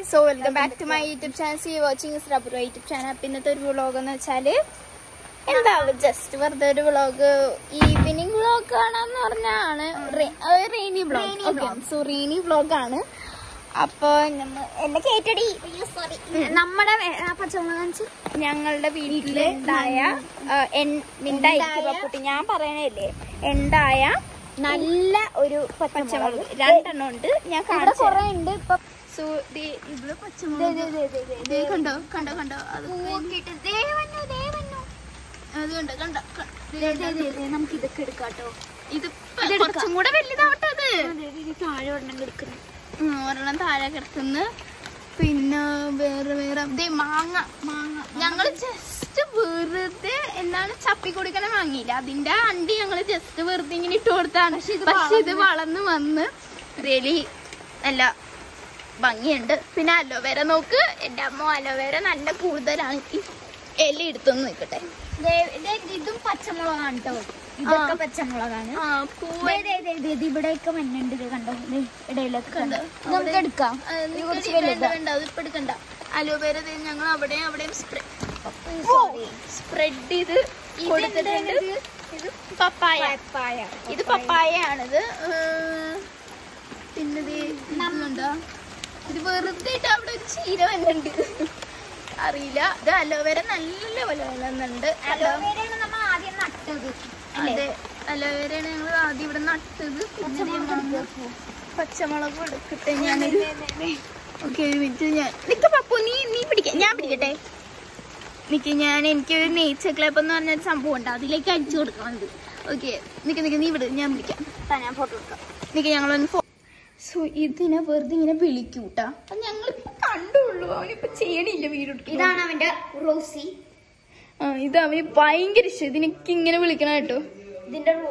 So welcome back to my YouTube channel C watching rubber YouTube channel അപ്പം ഇന്നത്തെ ഒരു vlog എന്ന് വെച്ചാല് എന്താ ജസ്റ്റ് വെറുതെ ഒരു വ്ളോഗ് ഈവനിങ് വ്ളോഗ് ആണെന്ന് പറഞ്ഞാണ് rainy vlog okay so rainy vlog ആണ് അപ്പൊ നമ്മ എന്നെ കേട്ടടി സോറി നമ്മുടെ പച്ചമുളക് കാണിച്ച് ഞങ്ങളുടെ വീട്ടില് ഉണ്ടായ ഉണ്ടായിരിക്കും പപ്പുട്ടി ഞാൻ പറയണല്ലേ ഉണ്ടായ നല്ല ഒരു പച്ചമുളക് രണ്ടെണ്ണം ഉണ്ട് ഞാൻ ഇവിടെ കാണിച്ചു കൊറേ ഉണ്ട് ഇപ്പൊ സോ ഇവിടെ പച്ചമുളക് ദേ കണ്ടോ കണ്ടോ കണ്ടോ അത് നോക്കിട്ട് ദേ വന്നു ദേ വന്നു അത് കണ്ടോ കണ്ടോ ക- ദേ ദേ, കണ്ടോ? ദേ, ദേ, ദേ, നമുക്ക് ഇതൊക്കെ എടുക്കാട്ടോ ഇത് ഇപ്പൊ കുറച്ചും കൂടെ വലുതാവട്ടെ അത് താഴെ ഒരെണ്ണം എടുക്കുന്നു ഉം, ഒരെണ്ണം താഴെ കിടക്കുന്നു പിന്നെ വേറെ വേറെ ദേ മാങ്ങ മാങ്ങ ഞങ്ങള് ജസ്റ്റ് വെറുതെ എന്താണ് ചപ്പി കൊടുക്കണ മാങ്ങിയില്ല അതിന്റെ അണ്ടി ഞങ്ങള് ജസ്റ്റ് വെറുതെ ഇങ്ങനെ ഇട്ട് കൊടുത്താണ് പക്ഷെ ഇത് വളർന്ന് വന്ന് റിയലി നല്ല ഭംഗിയുണ്ട് പിന്നെ അലോവേര നോക്ക് എന്റെ അമ്മ അലോവേര നല്ല കൂടുതലാണ് ഈ ഇല എടുത്തൊന്ന് നിൽക്കട്ടെ ദേ, ദേ, ഇതും പച്ചമുളകാണ് കേട്ടോ ഇതൊക്കെ ആ. പച്ചമുളകാണ് ആ പൂവ് ദേ, ദേ, ദേ, ദേ, ദേ, ഇവിടെയൊക്കെ മഞ്ഞുണ്ട് ഇത് കണ്ടോ ദേ, ഇടയിലൊക്കെ കണ്ടോ? കണ്ടോ ഇത് നമുക്ക് എടുക്കാം ആ, ഇത് നിക്ക് കുറച്ച് വേണ്ട വലുതാ. വേണ്ട അത് ഇപ്പൊ എടുക്കണ്ട അലോവേര ദേ ഞങ്ങൾ അവിടെയും അവിടെയും സ്പ്രെഡ് സോറി സ്പ്രെഡ് ചെയ്ത് കൊടുത്തിട്ടുണ്ട് ഇത് പപ്പായ ഇത് പപ്പായയാണിത് ഏർ, പിന്നെ ഇത് ഇതുണ്ടോ ഇത് വെറുതെ ഇട്ട് അവിടെ ഒരു ചീര വന്നുണ്ട് അറിയില്ല ഇത് അലോവേര നല്ല പോലെ വളർന്നുണ്ട് അലോവേരയാണ് നമ്മൾ ആദ്യം നട്ടത് അതെ അലോവേരയാണ് ഞങ്ങൾ ആദ്യം ഇവിടെ നട്ടത് പിന്നെ ദേ മാങ്ങ. പച്ചമുളക് എടുക്കട്ടെ ഞാനൊരു ഓക്കെ ഒരു മിനിറ്റ് ഞാൻ നിക്ക് പപ്പു നീ നീ പിടിക്ക ഞാൻ പിടിക്കട്ടെ നിക്ക് ഞാൻ എനിക്കൊരു നേച്ചർ ക്ലബ് എന്ന് പറഞ്ഞൊരു സംഭവം ഉണ്ട് അതിലേക്ക് അടിച്ചു കൊടുക്കാനുണ്ട് ഓക്കെ നിക്ക് നിക്ക് നീ വിട് ഞാൻ പിടിക്കാം ഞാൻ ഫോട്ടോ എടുക്കാം നിക്ക് ഞങ്ങളൊന്ന് ഫോ സോ ഇതിനെ വെറുതെ ഇങ്ങനെ വിളിക്കൂട്ടാ അത് ഞങ്ങളിപ്പോ കണ്ടുള്ളൂ അവനിപ്പോ ചെയ്യണില്ല വീട് ഇതാണ് അവന്റെ റോസി ആ ഇത് അവന് ഭയങ്കര ഇഷ്ടം ഇതിനൊക്കെ ഇങ്ങനെ വിളിക്കണം കേട്ടോ ഇതിന്റെ റോ-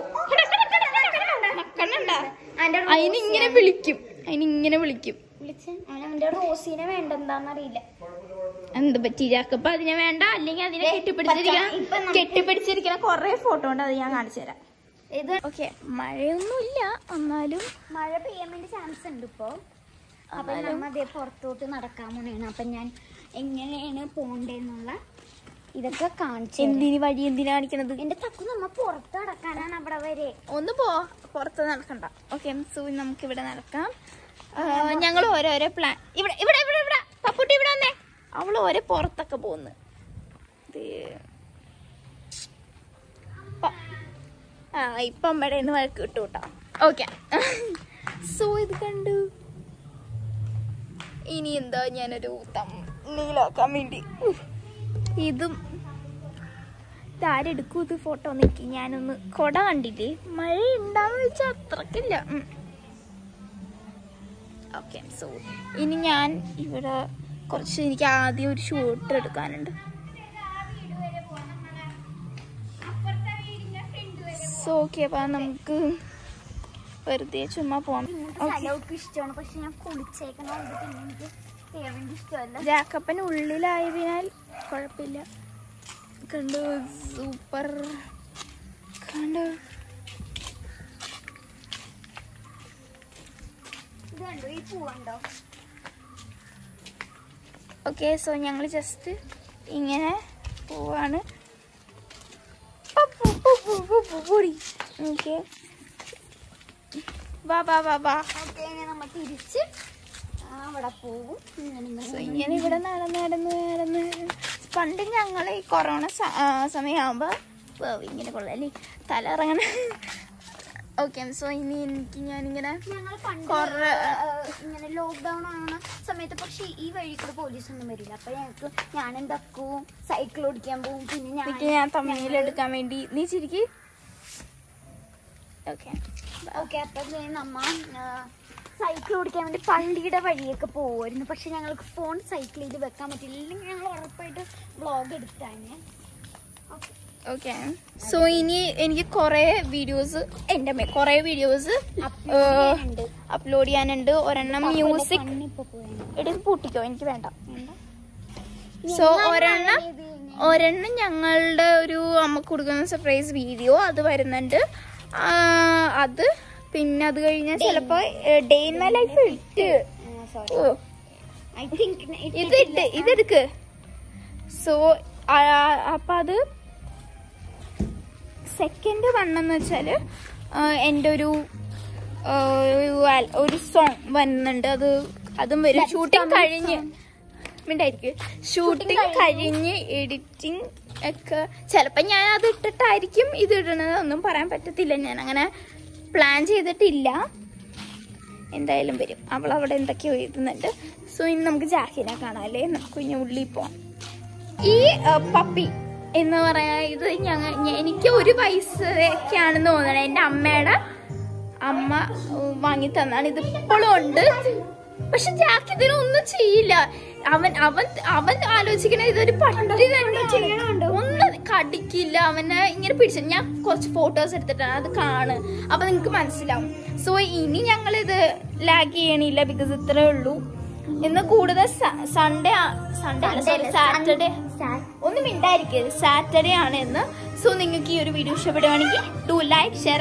കണ്ണണ്ട അവന്റെ അതിനിങ്ങനെ വിളിക്കും അതിനിങ്ങനെ വിളിക്കും വിളിച്ച് അവൻ അവന്റെ റോസിനെ വേണ്ടെന്താന്നറിയില്ല എന്ത് പറ്റി അപ്പൊ അതിനെ വേണ്ട അല്ലെങ്കിൽ അതിനെ ദേ, കെട്ടിപ്പിടിച്ചിരിക്കാൻ പച്ച- ഇപ്പൊ നമുക്ക് കെട്ടിപ്പിടിച്ചിരിക്കുന്ന കൊറേ ഫോട്ടോ ഉണ്ട് അത് ഞാൻ കാണിച്ചു തരാം ഇത് ഓക്കെ മഴയൊന്നുമില്ല എന്നാലും മഴ പെയ്യാൻ വേണ്ടി ചാൻസ് ഉണ്ട് ഇപ്പോ അപ്പൊ നമ്മ അതേ പുറത്തോട്ട് നടക്കാൻ പോണേണ് അപ്പൊ ഞാൻ എങ്ങനെയാണ് പോണ്ടേന്നുള്ള ഇതൊക്കെ കാണിച്ചു തരാം. എന്തിന് വഴി എന്തിനാ കാണിക്കണത് എന്റെ തക്കു നമ്മ പുറത്ത് നടക്കാനാണ് അവിടെ വരെ ഒന്ന് പോ പുറത്ത് നടക്കണ്ട ഓക്കെ സോ നമുക്ക് ഇവിടെ നടക്കാം ഞങ്ങൾ ഓരോരോ പ്ലാൻ ഇവിടെ ഇവിടെ ഇവിടെ ഇവിടെ പപ്പുട്ടി ഇവിടെ വന്നേ അവള് ഓരോ പുറത്തൊക്കെ പോകുന്നു ഇത് പ- ആ ഇപ്പം അമ്മയുടെ നിന്ന് വഴക്ക് കിട്ടും കേട്ടോ ഓക്കെ സോ ഇത് കണ്ടു ഇനി എന്താ ഞാനൊരു നീലാക്കാൻ വേണ്ടി ഉഫ്. ഇതും ഇതാരെടുക്കൂ ഇത് ഫോട്ടോ നിൽക്കി ഞാനൊന്ന് കൊട കണ്ടില്ലേ മഴ ഉണ്ടാന്ന് വെച്ചാൽ അത്രക്കില്ല ഓക്കെ സോ ഇനി ഞാൻ ഇവിടെ കുറച്ച് എനിക്ക് ആദ്യം ഒരു ഷൂട്ട് എടുക്കാനുണ്ട് സോ ഓക്കെ അപ്പം നമുക്ക് വെറുതെ ചുമ്മാ പോവാം ഓക്കെ സ്ഥലമൊക്കെ ഇഷ്ടമാണ് പക്ഷെ ഞാൻ കുളിച്ചേക്കണം അത് പിന്നെ എനിക്ക് കേൾവേണ്ടി ഇഷ്ടമല്ല ജാക്കപ്പൻ ഉള്ളിലായതിനാൽ കുഴപ്പമില്ല കണ്ടു സൂപ്പർ കണ്ടു ഇത് കണ്ടോ ഈ പൂവുണ്ടോ ഓക്കെ സോ ഞങ്ങൾ ജസ്റ്റ് ഇങ്ങനെ പോവാണ് ഓക്കെ വാ വാ വാ വാ ഓക്കെ നമ്മൾ തിരിച്ച് ആ, അവിടെ പോകും ഇങ്ങനെ സോ ഇങ്ങനെ ഇങ്ങനെ ഇവിടെ നടന്ന് നടന്ന് നടന്ന് പണ്ട് ഞങ്ങൾ ഈ കൊറോണ സ- ആ, സമയമാകുമ്പോൾ ഇങ്ങനെ കൊള്ളാല്ലേ തല ഇറങ്ങണ ഓക്കെ സോ ഇനി എനിക്ക് ഞാനിങ്ങനെ ഞങ്ങൾ പണ്ട് കൊറേ ആ, ഇങ്ങനെ ലോക്ക്ഡൗൺ ആവുന്ന സമയത്ത് പക്ഷെ ഈ വഴി കൂടെ പോലീസ് ഒന്നും വരില്ല അപ്പൊ ഞങ്ങൾക്ക് ഞാനും തക്കുവും സൈക്കിൾ ഓടിക്കാൻ പോകും പിന്നെ ഞാൻ എനിക്ക് ഞാൻ തമ്മിലെടുക്കാൻ വേണ്ടി നീ ചിരിക്ക് ഓക്കെ ഓക്കെ അപ്പൊ ദേ നമ്മ സൈക്കിൾ ഓടിക്കാൻ വേണ്ടി പള്ളിയുടെ വഴിയൊക്കെ പോകുമായിരുന്നു പക്ഷെ ഞങ്ങൾക്ക് ഫോൺ സൈക്കിൾ ചെയ്ത് വെക്കാൻ പറ്റില്ല ഇല്ലെങ്കിൽ ഞങ്ങൾ ഉറപ്പായിട്ട് വ്ളോഗ് എടുത്താനെ ഓക്കെ സോ ഇനി എനിക്ക് കുറേ വീഡിയോസ് എൻ്റെ അമ്മ കുറേ വീഡിയോസ് ചെയ്യാനുണ്ട്. അപ്ലോഡ് ചെയ്യാനുണ്ട് ഒരെണ്ണം മ്യൂസിക് കണ്ണിപ്പോ പോയാണ് എടുത്ത് പൂട്ടിക്കോ എനിക്ക് വേണ്ട സോ ഒരെണ്ണം ഒരെണ്ണം ഞങ്ങളുടെ ഒരു അമ്മക്ക് കൊടുക്കുന്ന സർപ്രൈസ് വീഡിയോ അത് വരുന്നുണ്ട് ആ, അത് പിന്നെ അത് കഴിഞ്ഞാൽ ചിലപ്പോൾ ഡേ ഇൻ മൈ ലൈഫ് ഇട്ട് സോറി ഓ ഐ തിങ്ക് ഇത് ഇട്ട് ഇതെടുക്ക് സോ അപ്പൊ അത് സെക്കൻഡ് വണ്ണെന്ന് വെച്ചാല് ആ, എൻ്റെ ഒരു ആ, ഒരു ആൽ- ഒരു സോങ് വരുന്നുണ്ട് അത് അതും വരും Let's ഷൂട്ടിംഗ് come കഴിഞ്ഞ് മിണ്ടായിരിക്കും ഷൂട്ടിംഗ് കഴിഞ്ഞ് എഡിറ്റിംഗ് ഒക്കെ ചിലപ്പോൾ ഞാൻ അത് ഇട്ടിട്ടായിരിക്കും ഇത് ഇടണത് ഒന്നും പറയാൻ പറ്റത്തില്ല ഞാൻ അങ്ങനെ പ്ലാൻ ചെയ്തിട്ടില്ല എന്തായാലും വരും അവൾ അവിടെ എന്തൊക്കെയോ എഴുതുന്നുണ്ട് സോ ഇനി നമുക്ക് ജാക്കിനെ കാണാല്ലേ നമുക്ക് ഇനി ഉള്ളിൽ പോവാം ഈ പപ്പി എന്ന് പറയാ ഇത് ഞങ്ങൾ എനിക്ക് ഒരു വയസ്സൊക്കെയാണെന്ന് തോന്നണേ എൻ്റെ അമ്മയുടെ അമ്മ ഉം, വാങ്ങി തന്നാണ് ഇത് ഇപ്പോഴും ഉണ്ട് പക്ഷെ ജാക്ക് ഇതിനൊന്നും ചെയ്യില്ല അവൻ അവൻ അവൻ ആലോചിക്കണ ഇതൊരു പട്ടി തന്നെയാണ് ഒന്നും കടിക്കില്ല അവനെ ഇങ്ങനെ പിടിച്ചു ഞാൻ കുറച്ച് ഫോട്ടോസ് എടുത്തിട്ടാണ് അത് കാണ് അപ്പൊ നിങ്ങക്ക് മനസ്സിലാവും സോ ഇനി ഞങ്ങൾ ഇത് ലാഗ് ചെയ്യണില്ല ബിക്കോസ് ഇത്രേ ഉള്ളൂ ഇന്ന് കൂടുതൽ സൺഡേ സൺഡേ അല്ല സോറി സാറ്റർഡേ ഒന്നും മിണ്ടായിരിക്കരുത് സാറ്റർഡേ ആണ് ഇന്ന് സോ നിങ്ങൾക്ക് ഈ ഒരു വീഡിയോ ഇഷ്ടപ്പെടുവാണെങ്കിൽ ഡു ലൈക്ക് ഷെയർ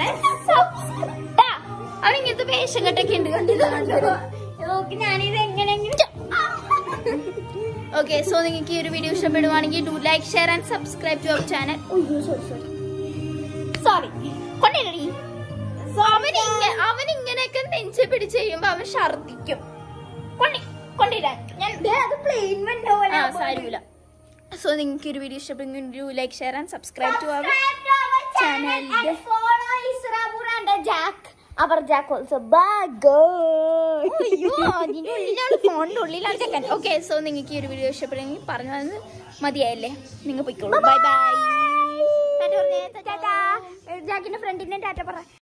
അവൻ ഇങ്ങനത്തെ വേഷം കെട്ടൊക്കെ ഉണ്ട് കണ്ടില്ല ഞാനിത് എങ്ങനെയെങ്കിലും ഓക്കെ സോ നിങ്ങൾക്ക് ഈ ഒരു വീഡിയോ ഇഷ്ടപ്പെടുവാണെങ്കിൽ do like share and subscribe to our channel sorry sorry sorry കൊണ്ടില്ലടി സോ അവൻ ഇങ്ങനെ അവൻ ഇങ്ങനെയൊക്കെ നെഞ്ചെ പിടിച്ച് ചെയ്യുമ്പോ അവൻ ഛർദിക്കും കൊണ്ടി കൊണ്ടിടാൻ ഞാൻ അത് പ്ലെയിൻ ആ സാരില്ല സോ നിങ്ങൾക്ക് ഒരു വീഡിയോ ഇഷ്ടപ്പെടുമെങ്കിൽ do like share and subscribe to our channel channel. and follow Israpur and Jack. Our Jack also. Bye, guys. അയ്യോ അതിന്റെ ഉള്ളിലാണ് ഫോണിന്റെ ഉള്ളിലാണ് ചെക്കൻ ഓക്കെ സോ നിങ്ങൾക്ക് ഈ ഒരു വീഡിയോ ഇഷ്ടപ്പെടുമെങ്കിൽ പറഞ്ഞു വന്ന് മതിയായല്ലേ നിങ്ങൾ പോയിക്കോളൂ ബൈ ബൈ ടാറ്റ. ജാക്കിന്റെ ഫ്രണ്ടിന്റെ ടാറ്റ പറ